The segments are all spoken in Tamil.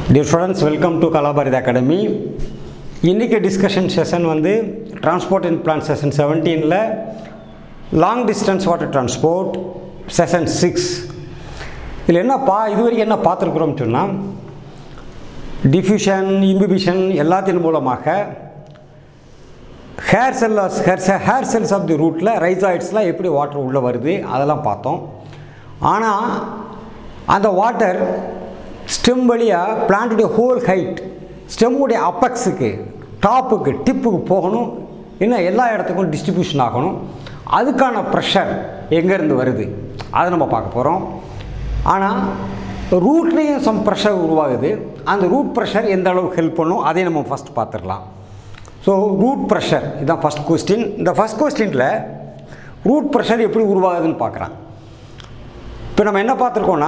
dear students welcome to Kalabharathi academy இன்றைக்கி டிஸ்கஷன் செஷன் வந்து டிரான்ஸ்போர்ட் அண்ட் பிளான் செஷன் செவன்டீனில் long distance water transport session six இதில் என்ன பா இது வரைக்கும் என்ன பார்த்துருக்குறோம்னு சொன்னால் டிஃப்யூஷன் இம்பிபிஷன் எல்லாத்தின் மூலமாக hair cells hair hair cells of the ரூட்டில் ரைசாய்ட்ஸ்லாம் எப்படி வாட்டர் உள்ளே வருது அதெல்லாம் பார்த்தோம் ஆனால் அந்த வாட்டர் ஸ்டெம் வழியாக பிளான்ட்டுடைய ஹோல் ஹைட் ஸ்டெம்முடைய அப்பக்ஸுக்கு டாப்புக்கு டிப்புக்கு போகணும் இன்னும் எல்லா இடத்துக்கும் டிஸ்ட்ரிபியூஷன் ஆகணும் அதுக்கான ப்ரெஷர் எங்கேருந்து வருது அதை நம்ம பார்க்க போகிறோம் ஆனால் ரூட்லேயும் சம் ப்ரெஷர் உருவாகுது அந்த ரூட் ப்ரெஷர் எந்த அளவுக்கு ஹெல்ப் பண்ணும் அதையும் நம்ம ஃபஸ்ட் பார்த்துடலாம் ஸோ ரூட் ப்ரெஷர் இதுதான் ஃபஸ்ட் கொஸ்டின் இந்த ஃபஸ்ட் கொஸ்டினில் ரூட் ப்ரெஷர் எப்படி உருவாகுதுன்னு பார்க்குறான் இப்போ நம்ம என்ன பார்த்துருக்கோன்னா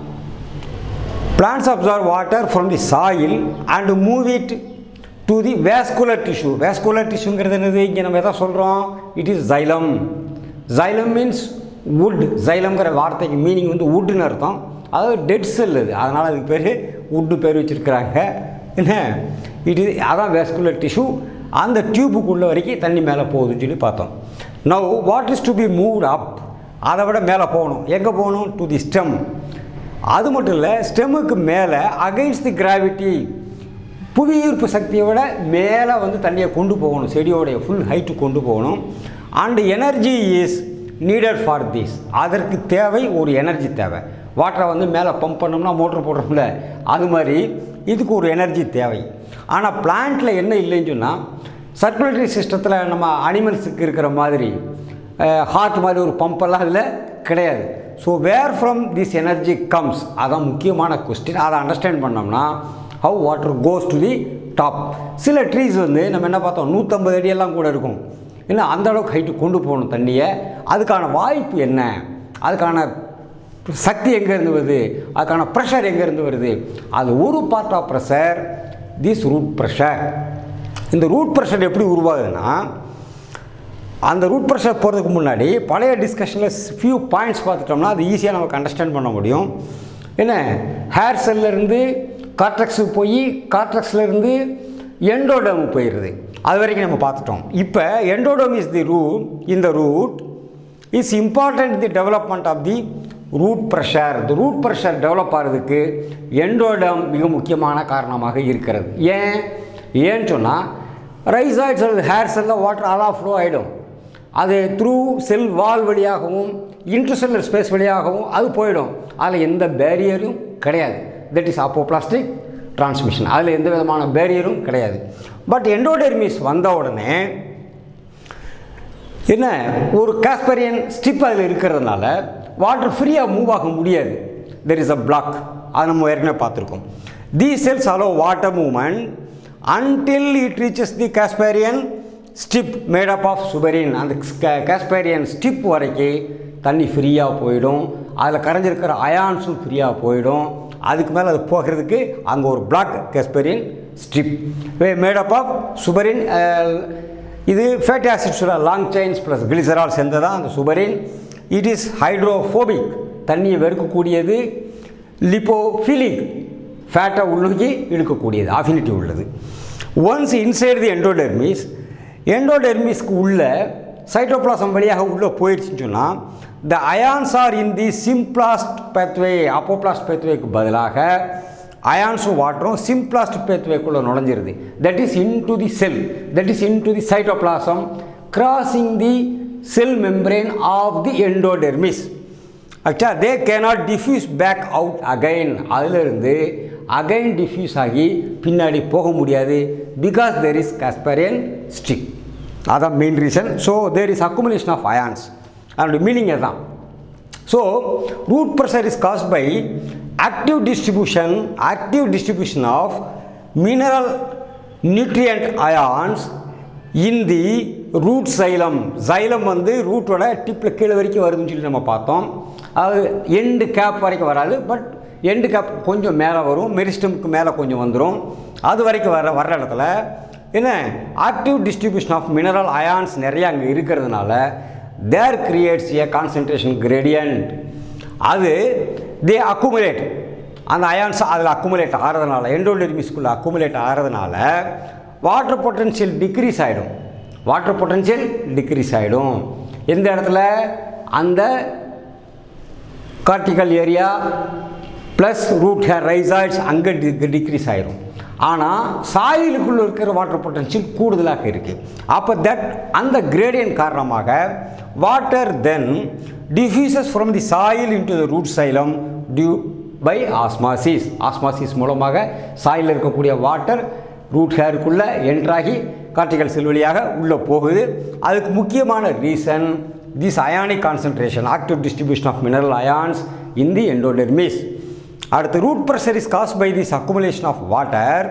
plants absorb water from the soil and move it to the vascular tissue vascular tissueங்கிறது என்னது இங்கே நம்ம எதை சொல்கிறோம் it is xylem xylem means wood xylemங்கிற வார்த்தைக்கு மீனிங் வந்து woodனு அர்த்தம் அதாவது டெட் செல் அது அதனால் அதுக்கு பேர் wood பேர் வச்சுருக்கிறாங்க என்ன இட் இஸ் அதான் வேஸ்குலர் டிஷ்யூ அந்த டியூபுக்குள்ள வரைக்கும் தண்ணி மேலே போகுதுன்னு சொல்லி பார்த்தோம் now what is to be moved up அதை விட மேலே போகணும் எங்கே போகணும் டு தி ஸ்டெம் அது மட்டும் இல்லை ஸ்டெம்முக்கு மேலே அகைன்ஸ்ட் தி கிராவிட்டி புவியீர்ப்பு சக்தியை விட மேலே வந்து தண்ணியை கொண்டு போகணும் செடியோடைய ஃபுல் ஹைட்டு கொண்டு போகணும் and energy is needed for this அதற்கு தேவை ஒரு எனர்ஜி தேவை வாட்டரை வந்து மேலே பம்ப் பண்ணோம்னா மோட்ரு போடுறோம்ல அது மாதிரி இதுக்கு ஒரு எனர்ஜி தேவை ஆனால் பிளான்ட்டில் என்ன இல்லைன்னு சொன்னால் சர்க்குலேட்டரி சிஸ்டத்தில் நம்ம அனிமல்ஸுக்கு இருக்கிற மாதிரி ஹார்ட் மாதிரி ஒரு பம்பெல்லாம் அதில் கிடையாது so where from this energy comes அதான் முக்கியமான கொஸ்டின் அதை அண்டர்ஸ்டாண்ட் பண்ணோம்னா how water goes to the top சில ட்ரீஸ் வந்து நம்ம என்ன பார்த்தோம் நூற்றம்பது அடியெல்லாம் கூட இருக்கும் இல்லை அந்த அளவுக்கு ஹைட்டு கொண்டு போகணும் தண்ணியை அதுக்கான வாய்ப்பு என்ன அதுக்கான சக்தி எங்கேருந்து வருது அதுக்கான ப்ரெஷர் எங்கேருந்து வருது அது ஒரு part of pressure this root pressure இந்த ரூட் ப்ரெஷர் எப்படி உருவாகுதுன்னா அந்த ரூட் ப்ரெஷர் போகிறதுக்கு முன்னாடி பழைய டிஸ்கஷனில் ஃபியூ பாயிண்ட்ஸ் பார்த்துட்டோம்னா அது ஈஸியாக நமக்கு அண்டர்ஸ்டாண்ட் பண்ண முடியும் என்ன ஹேர் செல்லேருந்து கார்ட்ரக்ஸுக்கு போய் கார்ட்ரக்ஸ்லேருந்து எண்டோடோம் போயிடுது அது வரைக்கும் நம்ம பார்த்துட்டோம் இப்போ எண்டோடோம் இஸ் தி ரூட் இந்த root is important the development of the root pressure இந்த ரூட் ப்ரெஷர் டெவலப் ஆகிறதுக்கு எண்டோடம் மிக முக்கியமான காரணமாக இருக்கிறது ஏன் ஏன்னு சொன்னால் ரைசாய்ட்ஸ் அல்லது ஹேர் செல்லில் வாட்டர் அதான் ஃப்ளோ ஆகிடும் அது த்ரூ செல் வால் வழியாகவும் இன்டர்செல்லர் ஸ்பேஸ் வழியாகவும் அது போயிடும் அதில் எந்த பேரியரும் கிடையாது தட் இஸ் அப்போபிளாஸ்டிக் டிரான்ஸ்மிஷன் அதில் எந்த விதமான பேரியரும் கிடையாது பட் எண்டோடெர்மிஸ் வந்த உடனே என்ன ஒரு காஸ்பரியன் ஸ்டிப் அதில் இருக்கிறதுனால வாட்டர் ஃப்ரீயாக மூவ் ஆக முடியாது தெர் இஸ் அ பிளாக் அதை நம்ம ஏற்கனவே பார்த்துருக்கோம் the cells allow water movement until it reaches the Casparian strip made up of suberin அந்த காஸ்பேரியன் ஸ்டிப் வரைக்கும் தண்ணி ஃப்ரீயாக போயிடும் அதில் கரைஞ்சிருக்கிற அயான்ஸும் ஃப்ரீயாக போயிடும் அதுக்கு மேலே அது போகிறதுக்கு அங்கே ஒரு block Casparian strip made up of suberin இது fatty acid long chains plus glycerol சேர்ந்ததான் அந்த சுபரின் இட் இஸ் ஹைட்ரோஃபோபிக் தண்ணியை வெறுக்கக்கூடியது லிப்போஃபிலிக் ஃபேட்டை உள்நோக்கி இழுக்கக்கூடியது ஆஃபினிட்டி உள்ளது ஒன்ஸ் இன்சைடு தி எண்டோடெர்மிஸ் எண்டோடெர்மிஸ்க்கு உள்ள சைட்டோபிளாசம் வழியாக உள்ளே போயிடுச்சுன்னு சொன்னால் the ions are in the symplast pathway apoplast பேத்வேக்கு பதிலாக அயான்ஸும் வாட்டரும் சிம்ப்ளாஸ்ட் பேத்வேக்குள்ளே நுழைஞ்சிருது that is into the cell that is into the cytoplasm crossing the cell membrane of the endodermis ஆக்சுவலாக they cannot diffuse back out again அதிலிருந்து அகைன் டிஃப்யூஸ் ஆகி பின்னாடி போக முடியாது because there is Casparian strip அதான் main reason so there is accumulation of ions அதனுடைய மீனிங் தான் so root pressure is caused by active distribution active distribution of mineral nutrient ions in the root xylem xylem வந்து ரூட்டோட டிப்பில் கீழே வரைக்கும் வருதுன்னு சொல்லி நம்ம பார்த்தோம் அது எண்டு கேப் வரைக்கும் வராது பட் எண்டு கேப் கொஞ்சம் மேலே வரும் மெரிஸ்டமுக்கு மேலே கொஞ்சம் வந்துடும் அது வரைக்கும் வர வர்ற இடத்துல என்ன active distribution of mineral ions நிறைய அங்கே இருக்கிறதுனால there creates a concentration gradient அது தே அக்குமுலேட் அந்த அயான்ஸ் அதில் அக்குமுலேட் ஆகிறதுனால எண்டோடெர்மிஸ்குள்ளே அக்குமுலேட் ஆகிறதுனால வாட்டர் பொட்டன்ஷியல் டிக்ரீஸ் ஆகிடும் வாட்டர் பொட்டன்ஷியல் டிக்ரீஸ் ஆகிடும் எந்த இடத்துல அந்த cortical area plus root hair rhizoids அங்கே டி டிக்ரீஸ் ஆயிரும் ஆனால் சாயிலுக்குள்ளே இருக்கிற வாட்டர் பொட்டன்ஷியல் கூடுதலாக இருக்குது அப்போ தட் அந்த கிரேடியன் காரணமாக water then diffuses from the soil into the root xylem due by osmosis osmosis மூலமாக சாயில் இருக்கக்கூடிய வாட்டர் ரூட் ஹேருக்குள்ளே என்ட்ராகி கார்டிகல் செல் வழியாக உள்ளே போகுது அதுக்கு முக்கியமான reason this ionic concentration active distribution of mineral ions in the endodermis அடுத்து root pressure is caused by this accumulation of water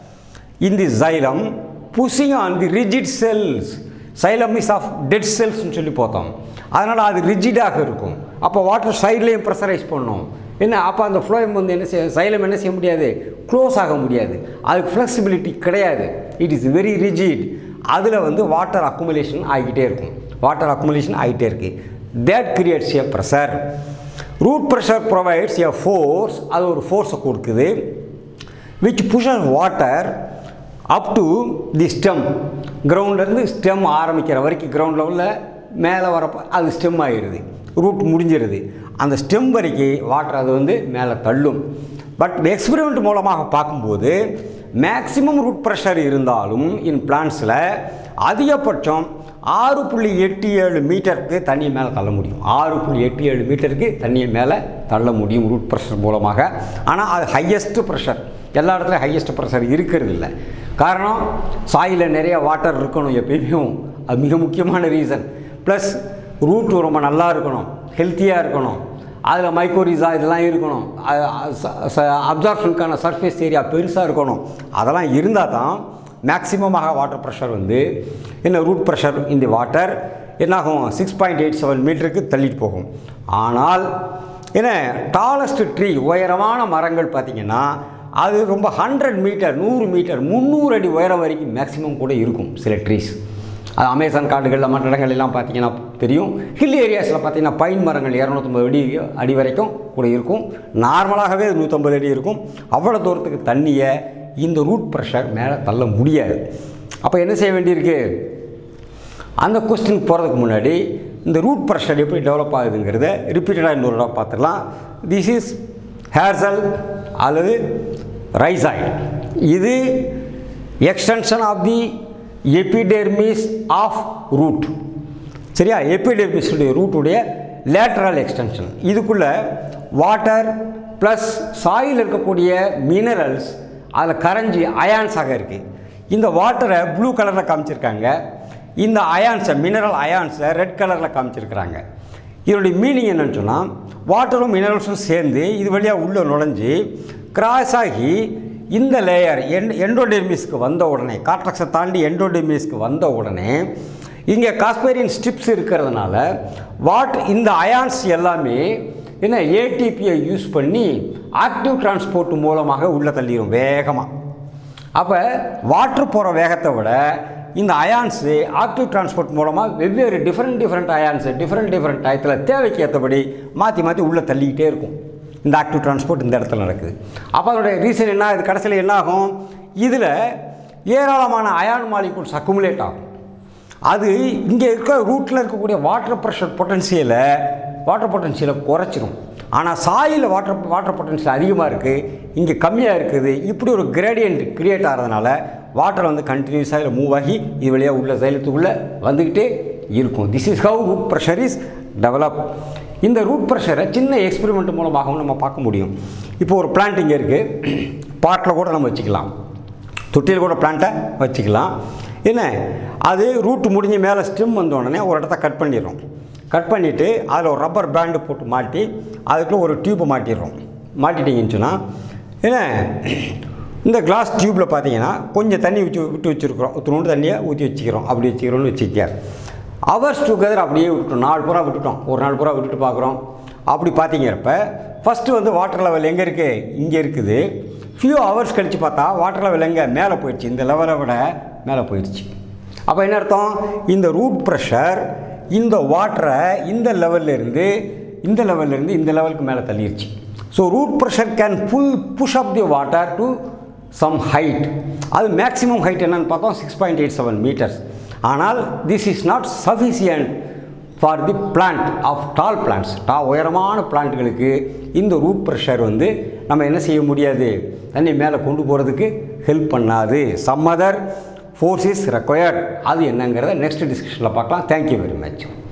in the xylem pushing on the rigid cells xylem is of dead செல்ஸ்னு சொல்லி பார்த்தோம் அதனால் அது ரிஜிடாக இருக்கும் அப்போ வாட்டர் சைட்லேயும் ப்ரெஷரைஸ் பண்ணும் என்ன அப்போ அந்த ஃப்ளோயம் வந்து என்ன செய்ய சைலம் என்ன செய்ய முடியாது க்ளோஸ் ஆக முடியாது அதுக்கு ஃப்ளெக்சிபிலிட்டி கிடையாது இட் இஸ் வெரி ரிஜிட் அதில் வந்து வாட்டர் அக்குமுலேஷன் ஆகிக்கிட்டே இருக்கும் வாட்டர் அக்குமுலேஷன் ஆகிட்டே இருக்குது that creates a pressure root pressure provides a force அது ஒரு ஃபோர்ஸை கொடுக்குது which pushes water up to the stem கிரவுண்ட்லேருந்து ஸ்டெம் ஆரம்பிக்கிற வரைக்கும் கிரவுண்ட் லெவலில் மேலே வரப்போ அது ஸ்டெம் ஆகிடுது ரூட் முடிஞ்சிருது அந்த ஸ்டெம் வரைக்கும் வாட்டர் அது வந்து மேலே தள்ளும் பட் எக்ஸ்பெரிமெண்ட் மூலமாக பார்க்கும்போது மேக்ஸிமம் ரூட் ப்ரெஷர் இருந்தாலும் இன் பிளான்ஸில் அதிகபட்சம் ஆறு புள்ளி எட்டு ஏழு மீட்டருக்கு தண்ணியை மேலே தள்ள முடியும் ஆறு புள்ளி எட்டு ஏழு மீட்டருக்கு தண்ணியை மேலே தள்ள முடியும் ரூட் ப்ரெஷர் மூலமாக ஆனால் அது ஹையஸ்ட் ப்ரெஷர் எல்லா இடத்துலையும் ஹையஸ்ட் ப்ரெஷர் இருக்கிறது இல்லை காரணம் சாயில் நிறைய வாட்டர் இருக்கணும் எப்பயுமே அது மிக முக்கியமான ரீசன் ப்ளஸ் ரூட் ரொம்ப நல்லா இருக்கணும் ஹெல்த்தியாக இருக்கணும் அதில் மைக்ரோரிசா இதெல்லாம் இருக்கணும் அப்சார்ப்ஷனுக்கான சர்ஃபேஸ் ஏரியா பெருசாக இருக்கணும் அதெல்லாம் இருந்தால் தான் மேக்சிமமாக வாட்டர் ப்ரெஷர் வந்து என்ன ரூட் ப்ரெஷர் இந்த வாட்டர் என்னாகும் சிக்ஸ் பாயிண்ட் எயிட் செவன் மீட்டருக்கு தள்ளிட்டு போகும் ஆனால் என்ன டாலஸ்ட் ட்ரீ உயரமான மரங்கள் பார்த்திங்கன்னா அது ரொம்ப ஹண்ட்ரட் மீட்டர் நூறு மீட்டர் முந்நூறு அடி உயரம் வரைக்கும் மேக்ஸிமம் கூட இருக்கும் சில ட்ரீஸ் அது அமேசான் காடுகளில் மற்ற இடங்கள் எல்லாம் பார்த்தீங்கன்னா தெரியும் ஹில் ஏரியாஸில் பார்த்தீங்கன்னா பைன் மரங்கள் இரநூத்தம்பது அடி அடி வரைக்கும் கூட இருக்கும் நார்மலாகவே நூற்றம்பது அடி இருக்கும் அவ்வளோ தூரத்துக்கு தண்ணியை இந்த ரூட் ப்ரெஷர் மேலே தள்ள முடியாது அப்போ என்ன செய்ய வேண்டியிருக்கு அந்த கொஸ்டின் போகிறதுக்கு முன்னாடி இந்த ரூட் ப்ரெஷர் எப்படி டெவலப் ஆகுதுங்கிறத ரிப்பீட்டடாக இன்னொரு இடம் பார்த்துடலாம் திஸ் இஸ் ஹேர்சல் அல்லது ரைசாய்டு இது extension of the epidermis of root சரியா எபிடெர்மிஸுடைய ரூட்டுடைய லேட்டரல் எக்ஸ்டென்ஷன் இதுக்குள்ளே வாட்டர் ப்ளஸ் சாயில் இருக்கக்கூடிய மினரல்ஸ் அதில் கரைஞ்சி அயான்ஸாக இருக்குது இந்த வாட்டரை ப்ளூ கலரில் காமிச்சிருக்காங்க இந்த அயான்ஸை மினரல் அயான்ஸை ரெட் கலரில் காமிச்சிருக்கிறாங்க இதனுடைய மீனிங் என்னன்னு சொன்னால் வாட்டரும் மினரல்ஸும் சேர்ந்து இது வழியாக உள்ளே நுழைஞ்சு கிராஸ் ஆகி இந்த லேயர் என் எண்டோடெர்மிஸ்க்கு வந்த உடனே காட்ரக்ஸை தாண்டி எண்டோடெர்மிஸ்க்கு வந்த உடனே இங்கே காஸ்பேரியன் ஸ்ட்ரிப்ஸ் இருக்கிறதுனால வாட் இந்த அயான்ஸ் எல்லாமே என்ன ஏடிபியை யூஸ் பண்ணி ஆக்டிவ் டிரான்ஸ்போர்ட் மூலமாக உள்ளே தள்ளிடும் வேகமாக அப்போ வாட்ரு போகிற வேகத்தை விட இந்த அயான்ஸு ஆக்டிவ் டிரான்ஸ்போர்ட் மூலமாக வெவ்வேறு டிஃப்ரெண்ட் டிஃப்ரெண்ட் அயான்ஸு டிஃப்ரெண்ட் டிஃப்ரெண்ட் டயத்தில் தேவைக்கு ஏற்றபடி மாற்றி மாற்றி உள்ளே தள்ளிக்கிட்டே இருக்கும் இந்த ஆக்டிவ் டிரான்ஸ்போர்ட் இந்த இடத்துல நடக்குது அப்போ அதோடைய ரீசன் என்ன இது கடைசியில் என்ன ஆகும் இதில் ஏராளமான அயான் மாலிகூல்ஸ் அக்குமுலேட் ஆகும் அது இங்கே இருக்க ரூட்டில் இருக்கக்கூடிய வாட்டர் ப்ரெஷர் பொட்டன்சியலை வாட்டர் பொட்டன்சியலை குறைச்சிரும் ஆனால் சாயில் வாட்டர் வாட்டர் பொட்டன்ஷியல் அதிகமாக இருக்குது இங்கே கம்மியாக இருக்குது இப்படி ஒரு கிரேடியன்ட் கிரியேட் ஆகிறதுனால வாட்டர் வந்து கண்டினியூஸாக இதில் மூவ் ஆகி இது வழியாக உள்ள சைலத்துக்குள்ளே வந்துக்கிட்டே இருக்கும் this is how root pressure is develop இந்த ரூட் ப்ரெஷரை சின்ன எக்ஸ்பெரிமெண்ட் மூலமாகவும் நம்ம பார்க்க முடியும் இப்போ ஒரு பிளான்ட் இங்கே இருக்குது பாட்டில் கூட நம்ம வச்சுக்கலாம் தொட்டியில் கூட பிளான்ட்டை வச்சுக்கலாம் என்ன அது ரூட் முடிஞ்சு மேலே ஸ்டெம் வந்த உடனே ஒரு இடத்த கட் பண்ணிடுறோம் கட் பண்ணிவிட்டு அதில் ஒரு ரப்பர் பேண்டு போட்டு மாட்டி அதுக்குள்ளே ஒரு டியூப்பை மாட்டிடுறோம் மாட்டிட்டிங்கன்னு சொன்னால் என்ன இந்த கிளாஸ் டியூப்பில் பார்த்தீங்கன்னா கொஞ்சம் தண்ணி ஊற்றி விட்டு வச்சுருக்குறோம் துணூண்டு தண்ணியை ஊற்றி வச்சுக்கிறோம் அப்படி வச்சுக்கிறோம்னு வச்சுக்க ஹவர்ஸ் டுகெதர் அப்படியே விட்டுட்டோம் நாலு பூரா விட்டுட்டோம் ஒரு நாள் பூரா விட்டுட்டு பார்க்குறோம் அப்படி பார்த்தீங்கிறப்ப ஃபஸ்ட்டு வந்து வாட்டர் லெவல் எங்கே இருக்குது இங்கே இருக்குது ஃபியூ ஹவர்ஸ் கழித்து பார்த்தா வாட்டர் லெவல் எங்கே மேலே போயிடுச்சு இந்த லெவலை விட மேலே போயிடுச்சு அப்போ என்ன அர்த்தம் இந்த ரூட் ப்ரெஷர் இந்த வாட்டரை இந்த லெவல்ல இருந்து இந்த லெவல்ல இருந்து இந்த லெவலுக்கு மேலே தள்ளிடுச்சு so root pressure can pull push up the water to some height அது மேக்ஸிமம் ஹைட் என்னன்னு பார்த்தோம் six point eight seven metres ஆனால் this is not sufficient for the plant of tall plants டா உயரமான பிளான்ட்டுகளுக்கு இந்த ரூட் ப்ரெஷர் வந்து நம்ம என்ன செய்ய முடியாது தண்ணி மேலே கொண்டு போகிறதுக்கு ஹெல்ப் பண்ணாது some other force is required அது என்னங்கிறத நெக்ஸ்ட் டிஸ்கஷனில் பார்க்கலாம் தேங்க்யூ வெரி மச்